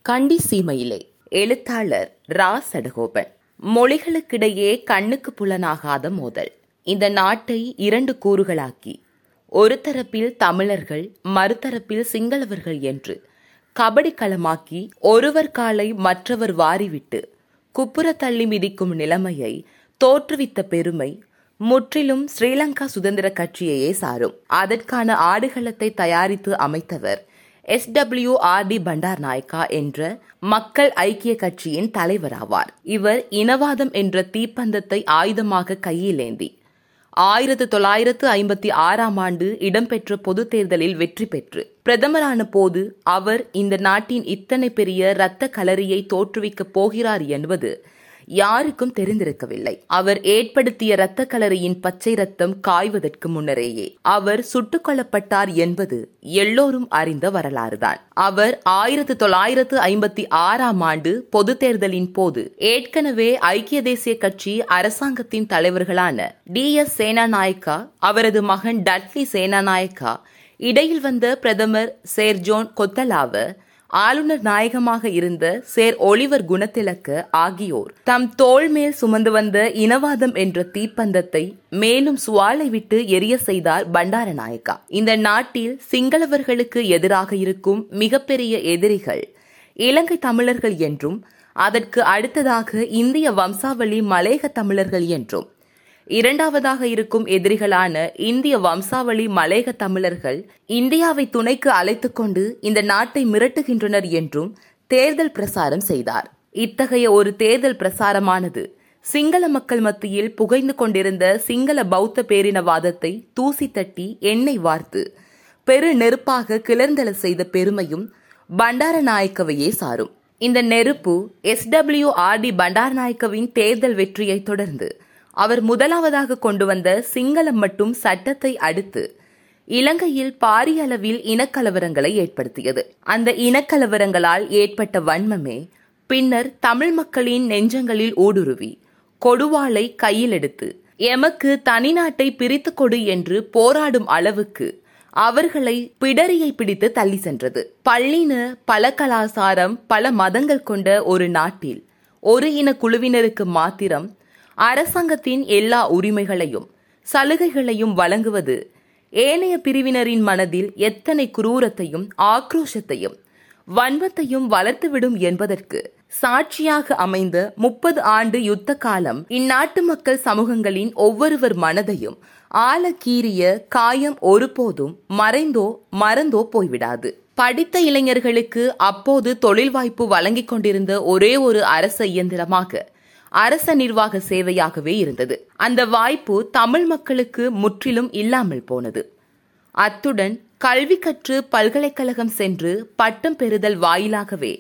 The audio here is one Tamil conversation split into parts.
கண்டி சீமையிலே எழுத்தாளர் ரா சடகோபன் மொழிகளுக்கிடையே கண்ணுக்கு புலனாகாத மோதல் இந்த நாட்டை இரண்டு கூறுகளாக்கி ஒரு தரப்பில் தமிழர்கள் மறுதரப்பில் சிங்களவர்கள் என்று கபடி களமாக்கி ஒருவர் காலை மற்றவர் வாரிவிட்டு குப்புற தள்ளி மிதிக்கும் நிலைமையை தோற்றுவித்த பெருமை முற்றிலும் ஸ்ரீலங்கா சுதந்திர கட்சியையே சாரும் அதற்கான ஆடுகளத்தை தயாரித்து அமைத்தவர் S W R D Bandaranaike என்ற மக்கள் ஐக்கிய கட்சியின் தலைவராவார் இவர் இனவாதம் என்ற தீப்பந்தத்தை ஆயுதமாக கையிலேந்தி ஆயிரத்து தொள்ளாயிரத்து ஐம்பத்தி ஆறாம் ஆண்டு இடம்பெற்ற பொது தேர்தலில் வெற்றி பெற்று பிரதமரான போது அவர் இந்த நாட்டின் இத்தனை பெரிய இரத்த கலரியை தோற்றுவிக்கப் போகிறார் என்பது யாருக்கும் தெரிந்திருக்கவில்லை அவர் ஏற்படுத்திய இரத்த கலரியின் பச்சை ரத்தம் காய்வதற்கு முன்னரேயே அவர் சுட்டுக் கொல்லப்பட்டார் என்பது எல்லோரும் அறிந்த வரலாறுதான் அவர் ஆயிரத்து தொள்ளாயிரத்து ஐம்பத்தி ஆறாம் ஆண்டு பொது தேர்தலின் போது ஏற்கனவே ஐக்கிய தேசிய கட்சி அரசாங்கத்தின் தலைவர்களான டி எஸ் சேனாநாயக்கா அவரது மகன் டட்லி சேனாநாயக்கா இடையில் வந்த பிரதமர் சேர் ஜோன் கொத்தலாவ ஆளுநர் நாயகமாக இருந்த சேர் ஒளிவர் குணத்திலக்க ஆகியோர் தம் தோள் மேல் சுமந்து வந்த இனவாதம் என்ற தீப்பந்தத்தை மேலும் சுவாலை விட்டு எரிய செய்தார் பண்டார நாயக்கா இந்த நாட்டில் சிங்களவர்களுக்கு எதிராக இருக்கும் மிகப்பெரிய எதிரிகள் இலங்கை தமிழர்கள் என்றும் அதற்கு அடுத்ததாக இந்திய வம்சாவளி மலேக தமிழர்கள் என்றும் இரண்டாவதாக இருக்கும் எதிரிகளான இந்திய வம்சாவளி மலேக தமிழர்கள் இந்தியாவை துணைக்கு அழைத்துக் கொண்டு இந்த நாட்டை மிரட்டுகின்றனர் என்றும் தேர்தல் பிரசாரம் செய்தார் இத்தகைய ஒரு தேர்தல் பிரசாரமானது சிங்கள மக்கள் மத்தியில் புகைந்து கொண்டிருந்த சிங்கள பௌத்த பேரினவாதத்தை தூசி தட்டி எண்ணெய் வார்த்து பெரு நெருப்பாக கிளர்ந்தெழ செய்த பெருமையும் பண்டாரநாயக்கவையே சாரும் இந்த நெருப்பு எஸ் டபிள்யூ ஆர் டி பண்டாரநாயக்கவின் தேர்தல் வெற்றியை தொடர்ந்து அவர் முதலாவதாக கொண்டு வந்த சிங்களம் மட்டும் சட்டத்தை அடுத்து இலங்கையில் பாரிய அளவில் இனக்கலவரங்களை ஏற்படுத்தியது அந்த இனக்கலவரங்களால் ஏற்பட்ட வன்மமே பின்னர் தமிழ் மக்களின் நெஞ்சங்களில் ஊடுருவி கொடுவாளை கையில் எடுத்து எமக்கு தனிநாட்டை பிரித்து கொடு என்று போராடும் அளவுக்கு அவர்களை பிடரியை பிடித்து தள்ளி சென்றது பள்ளின பல கலாசாரம் பல மதங்கள் கொண்ட ஒரு நாட்டில் ஒரு இன குழுவினருக்கு மாத்திரம் அரசாங்கத்தின் எல்லா உரிமைகளையும் சலுகைகளையும் வழங்குவது ஏனைய பிரிவினரின் மனதில் எத்தனை குரூரத்தையும் ஆக்ரோஷத்தையும் வன்மத்தையும் வளர்த்துவிடும் என்பதற்கு சாட்சியாக அமைந்த முப்பது ஆண்டு யுத்த காலம் இந்நாட்டு மக்கள் சமூகங்களின் ஒவ்வொருவர் மனதையும் ஆழக்கீறிய காயம் ஒருபோதும் மறைந்தோ மறந்தோ போய்விடாது படித்த இளைஞர்களுக்கு அப்போது தொழில் வாய்ப்பு வழங்கிக் கொண்டிருந்த ஒரே ஒரு அரச இயந்திரமாக அரச நிர்வாக சேவையாகவே இருந்தது அந்த வாய்ப்பு தமிழ் மக்களுக்கு முற்றிலும் இல்லாமல் போனது அத்துடன் கல்வி கற்று பல்கலைக்கழகம் சென்று பட்டம் பெறுதல் வாயிலாகவே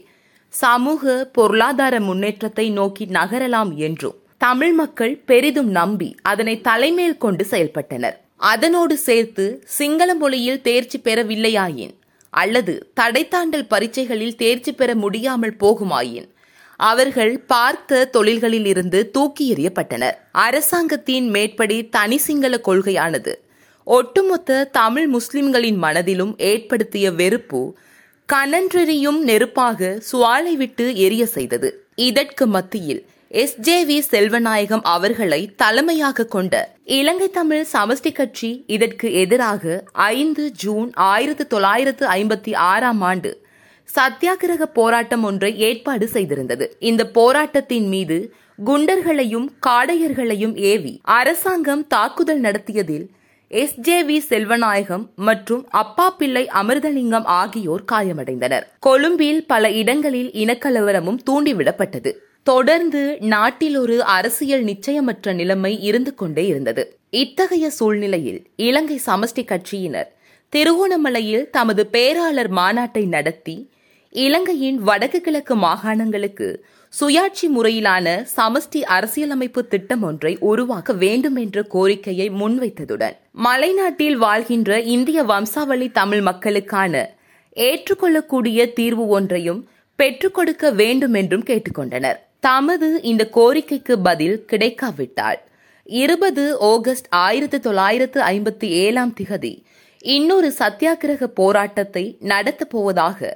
சமூக பொருளாதார முன்னேற்றத்தை நோக்கி நகரலாம் என்றும் தமிழ் மக்கள் பெரிதும் நம்பி அதனை தலைமேல் கொண்டு செயல்பட்டனர் அதனோடு சேர்த்து சிங்கள மொழியில் தேர்ச்சி பெறவில்லையாயின் அல்லது தடைத்தாண்டல் பரீட்சைகளில் தேர்ச்சி பெற முடியாமல் போகுமாயின் அவர்கள் பார்த்த தொழில்களில் இருந்து தூக்கி எறியப்பட்டனர் அரசாங்கத்தின் மேற்படி தனி சிங்கள கொள்கையானது ஒட்டுமொத்த தமிழ் முஸ்லிம்களின் மனதிலும் ஏற்படுத்திய வெறுப்பு கனன்றெறியும் நெருப்பாக சுவாலை விட்டு எரிய செய்தது இதற்கு மத்தியில் எஸ் ஜே வி செல்வநாயகம் அவர்களை தலைமையாக கொண்ட இலங்கை தமிழ் சமஷ்டி கட்சி இதற்கு எதிராக ஐந்து ஜூன் ஆயிரத்து தொள்ளாயிரத்து ஐம்பத்தி ஆறாம் ஆண்டு சத்தியாகிரக போராட்டம் ஒன்றை ஏற்பாடு செய்திருந்தது இந்த போராட்டத்தின் மீது குண்டர்களையும் காடையர்களையும் ஏவி அரசாங்கம் தாக்குதல் நடத்தியதில் எஸ் ஜே வி செல்வநாயகம் மற்றும் அப்பா பிள்ளை அமிர்தலிங்கம் ஆகியோர் காயமடைந்தனர் கொழும்பில் பல இடங்களில் இனக்கலவரமும் தூண்டிவிடப்பட்டது தொடர்ந்து நாட்டில் ஒரு அரசியல் நிச்சயமற்ற நிலைமை இருந்து கொண்டே இருந்தது இத்தகைய சூழ்நிலையில் இலங்கை சமஷ்டி கட்சியினர் திருகோணமலையில் தமது பேராளர் மாநாட்டை நடத்தி இலங்கையின் வடக்கு கிழக்கு மாகாணங்களுக்கு சுயாட்சி முறையிலான சமஷ்டி அரசியலமைப்பு திட்டம் ஒன்றை உருவாக்க வேண்டும் என்ற கோரிக்கையை முன்வைத்ததுடன் மலைநாட்டில் வாழ்கின்ற இந்திய வம்சாவளி தமிழ் மக்களுக்கான ஏற்றுக்கொள்ளக்கூடிய தீர்வு ஒன்றையும் பெற்றுக் கொடுக்க வேண்டும் என்றும் கேட்டுக்கொண்டனர் தமது இந்த கோரிக்கைக்கு பதில் கிடைக்காவிட்டால் இருபது ஆகஸ்ட் ஆயிரத்தி தொள்ளாயிரத்து ஐம்பத்தி ஏழாம் திகதி இன்னொரு சத்தியாகிரக போராட்டத்தை நடத்தப் போவதாக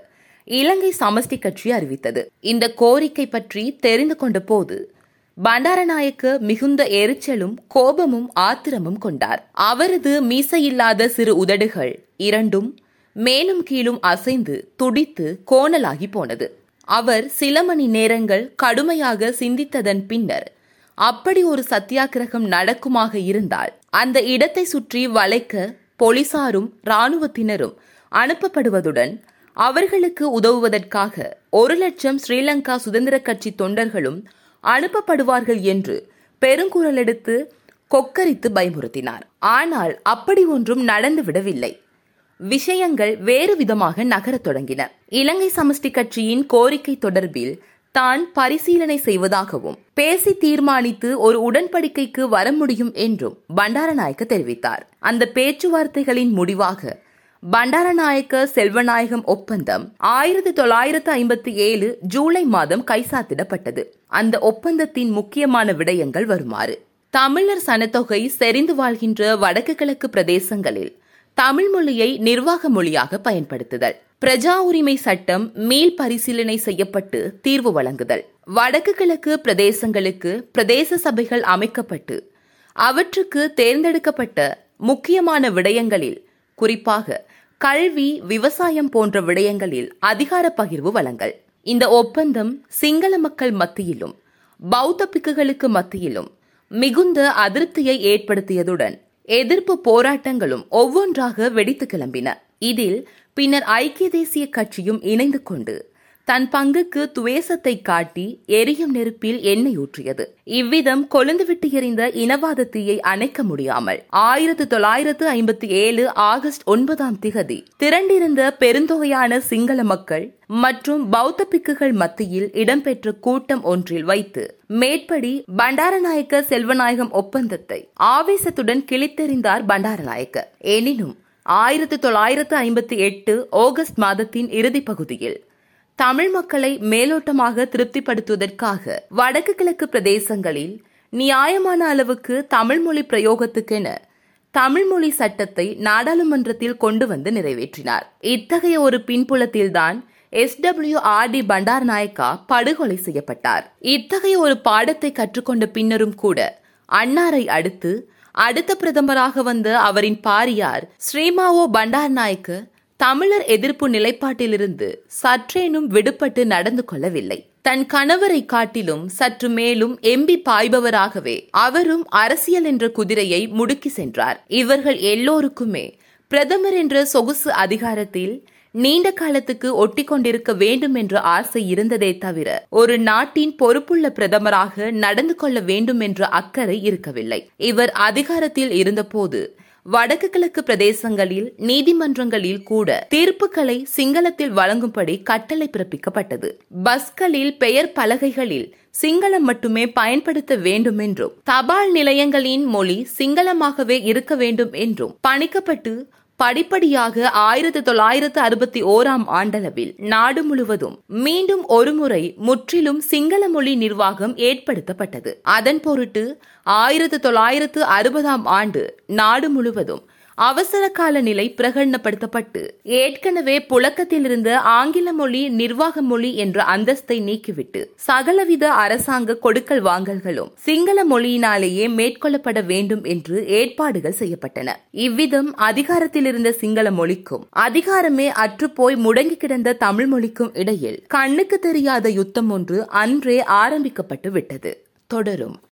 இலங்கை சமஷ்டி கட்சி அறிவித்தது இந்த கோரிக்கை பற்றி தெரிந்து கொண்ட போது பண்டாரநாயக்க மிகுந்த எரிச்சலும் கோபமும் ஆத்திரமும் கொண்டார் அவரது மீசையில்லாத சிறு உதடுகள் இரண்டும் மேலும் கீழும் அசைந்து துடித்து கோணலாகி போனது அவர் சில மணி நேரங்கள் கடுமையாக சிந்தித்ததன் பின்னர் அப்படி ஒரு சத்தியாகிரகம் நடக்குமாக இருந்தால் அந்த இடத்தை சுற்றி வளைக்க போலீசாரும் ராணுவத்தினரும் அனுப்பப்படுவதுடன் அவர்களுக்கு உதவுவதற்காக ஒரு லட்சம் ஸ்ரீலங்கா சுதந்திர கட்சி தொண்டர்களும் அனுப்பப்படுவார்கள் என்று பெருங்குரல் எடுத்து கொக்கரித்து பயமுறுத்தினார் ஆனால் அப்படி ஒன்றும் நடந்துவிடவில்லை விஷயங்கள் வேறு விதமாக நகரத் தொடங்கின இலங்கை சமஷ்டி கட்சியின் கோரிக்கை தொடர்பில் தான் பரிசீலனை செய்வதாகவும் பேசி தீர்மானித்து ஒரு உடன்படிக்கைக்கு வர முடியும் என்றும் பண்டாரநாயக்க தெரிவித்தார் அந்த பேச்சுவார்த்தைகளின் முடிவாக பண்டாரநாயக்க செல்வநாயகம் ஒப்பந்தம் ஆயிரத்தி தொள்ளாயிரத்து ஐம்பத்தி ஏழு ஜூலை மாதம் கைசாத்திடப்பட்டது அந்த ஒப்பந்தத்தின் முக்கியமான விடயங்கள் வருமாறு தமிழர் சனத்தொகை செறிந்து வாழ்கின்ற வடக்கு கிழக்கு பிரதேசங்களில் தமிழ் மொழியை நிர்வாக மொழியாக பயன்படுத்துதல் பிரஜா உரிமை சட்டம் மீள் பரிசீலனை செய்யப்பட்டு தீர்வு வழங்குதல் வடக்கு கிழக்கு பிரதேசங்களுக்கு பிரதேச சபைகள் அமைக்கப்பட்டு அவற்றுக்கு தேர்ந்தெடுக்கப்பட்ட முக்கியமான விடயங்களில் குறிப்பாக கல்வி விவசாயம் போன்ற விடயங்களில் அதிகார பகிர்வு வழங்கல் இந்த ஒப்பந்தம் சிங்கள மக்கள் மத்தியிலும் பௌத்த பிக்குகளுக்கு மத்தியிலும் மிகுந்த அதிருப்தியை ஏற்படுத்தியதுடன் எதிர்ப்பு போராட்டங்களும் ஒவ்வொன்றாக வெடித்து கிளம்பின இதில் பின்னர் ஐக்கிய தேசிய கட்சியும் இணைந்து கொண்டு தன் பங்குக்கு துவேசத்தை காட்டி எரியும் நெருப்பில் எண்ணெய் ஊற்றியது இவ்விதம் கொழுந்துவிட்டு எறிந்த இனவாத தீயை அணைக்க முடியாமல் ஆயிரத்து தொள்ளாயிரத்து ஐம்பத்தி ஏழு ஆகஸ்ட் ஒன்பதாம் திகதி திரண்டிருந்த பெருந்தொகையான சிங்கள மக்கள் மற்றும் பௌத்த பிக்குகள் மத்தியில் இடம்பெற்ற கூட்டம் ஒன்றில் வைத்து மேற்படி பண்டாரநாயக்க செல்வநாயகம் ஒப்பந்தத்தை ஆவேசத்துடன் கிழித்தெறிந்தார் பண்டாரநாயக்க எனினும் ஆயிரத்தி தொள்ளாயிரத்து ஐம்பத்தி எட்டு ஆகஸ்ட் மாதத்தின் இறுதி பகுதியில் தமிழ் மக்களை மேலோட்டமாக திருப்திப்படுத்துவதற்காக வடக்கு கிழக்கு பிரதேசங்களில் நியாயமான அளவுக்கு தமிழ் மொழி பிரயோகத்துக்கென தமிழ் மொழி சட்டத்தை நாடாளுமன்றத்தில் கொண்டு வந்து நிறைவேற்றினார் இத்தகைய ஒரு பின்புலத்தில்தான் S W R D Bandaranaike படுகொலை செய்யப்பட்டார் இத்தகைய ஒரு பாடத்தை கற்றுக்கொண்ட பின்னரும் கூட அன்னாரை அடுத்து அடுத்த பிரதமராக வந்த அவரின் பாரியார் ஸ்ரீமாவோ பண்டார் நாயக்கு தமிழர் எதிர்ப்பு நிலைப்பாட்டிலிருந்து சற்றேனும் விடுபட்டு நடந்து கொள்ளவில்லை தன் கணவரை காட்டிலும் சற்று மேலும் எம்பி பாய்பவராகவே அவரும் அரசியல் என்ற குதிரையை முடுக்கி சென்றார் இவர்கள் எல்லோருக்குமே பிரதமர் என்ற சொகுசு அதிகாரத்தில் நீண்ட காலத்துக்கு ஒட்டி கொண்டிருக்க வேண்டும் என்ற ஆசை இருந்ததே தவிர ஒரு நாட்டின் பொறுப்புள்ள பிரதமராக நடந்து கொள்ள வேண்டும் என்ற அக்கறை இருக்கவில்லை இவர் அதிகாரத்தில் இருந்தபோது வடக்கு கிழக்கு பிரதேசங்களில் நீதிமன்றங்களில் கூட தீர்ப்புகளை சிங்களத்தில் வழங்கும்படி கட்டளை பிறப்பிக்கப்பட்டது பஸ்களில் பெயர் பலகைகளில் சிங்களம் மட்டுமே பயன்படுத்த வேண்டும் என்றும் தபால் நிலையங்களின் மொழி சிங்களமாகவே இருக்க வேண்டும் என்றும் பணிக்கப்பட்டு படிப்படியாக ஆயிரத்தி தொள்ளாயிரத்து அறுபத்தி ஓராம் ஆண்டளவில் நாடு முழுவதும் மீண்டும் ஒருமுறை முற்றிலும் சிங்கள மொழி நிர்வாகம் ஏற்படுத்தப்பட்டது அதன் பொருட்டு ஆயிரத்து தொள்ளாயிரத்து அறுபதாம் ஆண்டு நாடு முழுவதும் அவசர கால நிலை பிரகடனப்படுத்தப்பட்டு ஏற்கனவே புழக்கத்தில் இருந்த ஆங்கில மொழி நிர்வாக மொழி என்ற அந்தஸ்தை நீக்கிவிட்டு சகலவித அரசாங்க கொடுக்கல் வாங்கல்களும் சிங்கள மொழியினாலேயே மேற்கொள்ளப்பட வேண்டும் என்று ஏற்பாடுகள் செய்யப்பட்டன இவ்விதம் அதிகாரத்தில் இருந்த சிங்கள மொழிக்கும் அதிகாரமே அற்றுப்போய் முடங்கி கிடந்த தமிழ் மொழிக்கும் இடையில் கண்ணுக்கு தெரியாத யுத்தம் ஒன்று அன்றே ஆரம்பிக்கப்பட்டு விட்டது தொடரும்